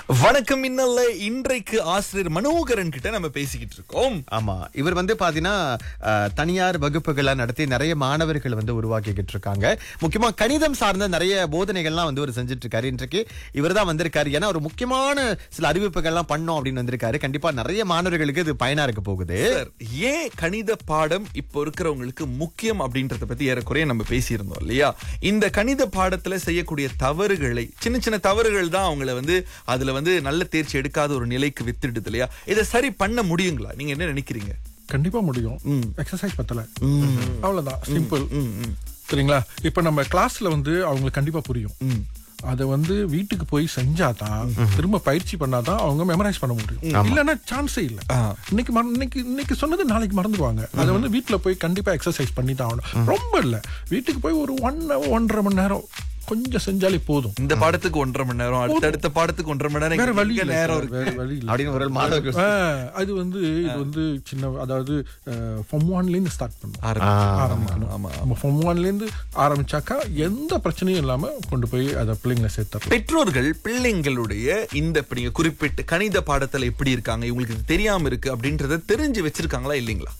வணக்கம் இன்னல்ல இன்றைக்கு ஆசிரியர் மனோகரன் கிட்ட நம்ம பேசிக்கிட்டு இருக்கோம் ஆமா இவர் வந்து பாத்தீங்கன்னா அஹ், தனியார் வகுப்புகளை நடத்தி நிறைய மாணவர்கள் வந்து உருவாக்கிக்கிட்டு இருக்காங்க முக்கியமா கணிதம் சார்ந்த நிறைய போதனைகள்லாம் வந்து அவர் செஞ்சுட்டு இருக்காரு இன்றைக்கு இவர் தான் வந்திருக்காரு ஏன்னா ஒரு முக்கியமான சில அறிவிப்புகள்லாம் பண்ணோம் அப்படின்னு வந்திருக்காரு கண்டிப்பா நிறைய மாணவர்களுக்கு இது பயனா இருக்க போகுது சார் ஏன் கணித பாடம் இப்போ இருக்கிறவங்களுக்கு முக்கியம் அப்படின்றத பத்தி ஏறக்குறைய நம்ம பேசியிருந்தோம் இல்லையா இந்த கணித பாடத்துல செய்யக்கூடிய தவறுகளை சின்ன சின்ன தவறுகள் தான் அவங்கள வந்து அதுல வந்து நல்ல தேர்ச்சி எடுக்காத ஒரு நிலைக்கு வித்துடுது இல்லையா இதை சரி பண்ண முடியுங்களா நீங்க என்ன நினைக்கிறீங்க கண்டிப்பா முடியும் எக்ஸசைஸ் பத்தல அவ்வளவுதான் சிம்பிள் சரிங்களா இப்ப நம்ம கிளாஸ்ல வந்து அவங்களுக்கு கண்டிப்பா புரியும் அதை வந்து வீட்டுக்கு போய் செஞ்சாதான் திரும்ப பயிற்சி பண்ணாதான் அவங்க மெமரைஸ் பண்ண முடியும் இல்லன்னா சான்ஸே இல்ல இன்னைக்கு மற- இன்னைக்கு இன்னைக்கு சொன்னது நாளைக்கு மறந்துடுவாங்க அதை வந்து வீட்டுல போய் கண்டிப்பா எக்ஸசைஸ் பண்ணி தான் ஆகணும் ரொம்ப இல்ல வீட்டுக்கு போய் ஒரு ஒன் ஒன்றரை மணி நேரம் கொஞ்சம் செஞ்சாலே போதும் இந்த பாடத்துக்கு ஒன்றரை மணி நேரம் அடுத்தடுத்த பாடத்துக்கு ஒன்றரை மணி நேரம் வேற எங்க வழி இல்ல நேரம் சார், இருக்கு வேற வழி இல்ல அப்படின்னு ஒரு மாணவர்கள் ஆ, அது வந்து இது வந்து சின்ன அதாவது ஃபார்ம் ஒன்ல இருந்து ஸ்டார்ட் பண்ணும் ஆரம்பி- ஆரம்பிக்கணும் ஆமா. நம்ம ஃபார்ம் ஒன்ல இருந்து ஆரம்பிச்சாக்கா எந்த பிரச்சனையும் இல்லாம கொண்டு போய் அதை பிள்ளைங்களை சேர்த்துறோம் பெற்றோர்கள் பிள்ளைங்களுடைய இந்த இப்ப நீங்க குறிப்பிட்ட கணித பாடத்துல எப்படி இருக்காங்க இவங்களுக்கு இது தெரியாம இருக்கு அப்படின்றத தெரிஞ்சு வச்சிருக்காங்களா இல்லைங்களா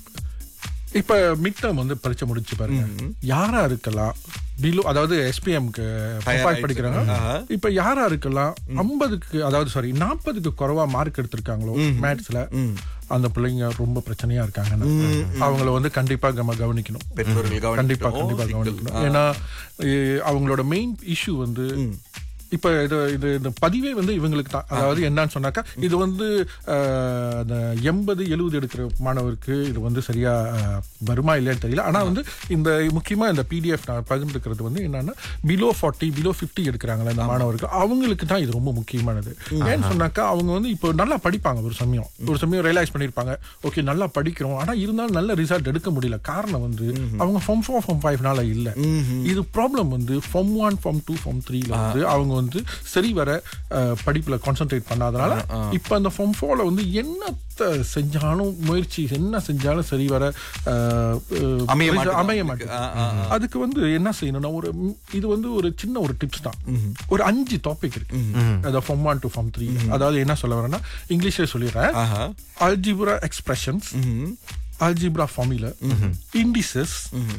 இப்ப மிட் டேர்ம் வந்து பரீட்சை முடிச்சு பாருங்க யாரா இருக்கலாம் பிலோ அதாவது எஸ்பிஎம்க்கு தயாராயிட்டு படிக்கிறாங்க ஆஹா. இப்ப யாரா இருக்கலாம் ஐம்பதுக்கு அதாவது சாரி நாற்பதுக்கு குறைவா மார்க் எடுத்திருக்காங்களோ மேத்ஸ்ல அந்த பிள்ளைங்க ரொம்ப பிரச்சனையா இருக்காங்கன்னு அவங்கள வந்து கண்டிப்பா நம்ம கவனிக்கணும் பெற்றோர்கள் கண்டிப்பா கவனிக்கணும், கண்டிப்பா சிக்கல். கவனிக்கணும் ஏன்னா எ, அவங்களோட மெயின் இஷ்யூ வந்து இப்ப இது இது இந்த பதிவே வந்து இவங்களுக்கு தான் அதாவது என்னன்னு சொன்னாக்கா இது வந்து அஹ், அந்த எண்பது எழுபது எடுக்கிற மாணவருக்கு இது வந்து சரியா அஹ், வருமா இல்லையான்னு தெரியல ஆனா வந்து இந்த முக்கியமா இந்த பிடிஎஃப் நான் பகிர்ந்துக்கிறது வந்து என்னன்னா பிலோ ஃபார்ட்டி பிலோ ஃபிஃப்டி எடுக்கிறாங்களா இந்த மாணவருக்கு அவங்களுக்கு தான் இது ரொம்ப முக்கியமானது ஏன்னு சொன்னாக்கா அவங்க வந்து இப்போ நல்லா படிப்பாங்க ஒரு சமயம் ஒரு சமயம் ரியலைஸ் பண்ணிருப்பாங்க ஓகே நல்லா படிக்கிறோம் ஆனா இருந்தாலும் நல்ல ரிசல்ட் எடுக்க முடியல காரணம் வந்து அவங்க ஃபார்ம் ஃபோர் ஃபார்ம் ஃபைவ்னால இல்ல இது ப்ராப்ளம் வந்து form one form two form த்ரீல வந்து அவங்க வந்து சரி வர அஹ், படிப்புல கான்சென்ட்ரேட் பண்ணாதனால இப்ப அந்த ஃபார்ம் ஃபோர்ல வந்து என்னத்த செஞ்சாலும் முயற்சி என்ன செஞ்சாலும் சரி வர அஹ், அஹ், அமைய result மாட்டேங்குது. அமைய ஆ, மாட்டேங்குது அதுக்கு வந்து என்ன செய்யணும்னா ஒரு ம், இது வந்து ஒரு சின்ன ஒரு டிப்ஸ் தான் ஒரு அஞ்சு டாபிக் இருக்கு அதாவது form one two form three அதாவது என்ன சொல்ல வரேன்னா இங்கிலீஷ்ல சொல்லிடுறேன் ஆஹா. அல்ஜிபுரா எக்ஸ்பிரஷன்ஸ் ம்ஹும். Algebra formula indices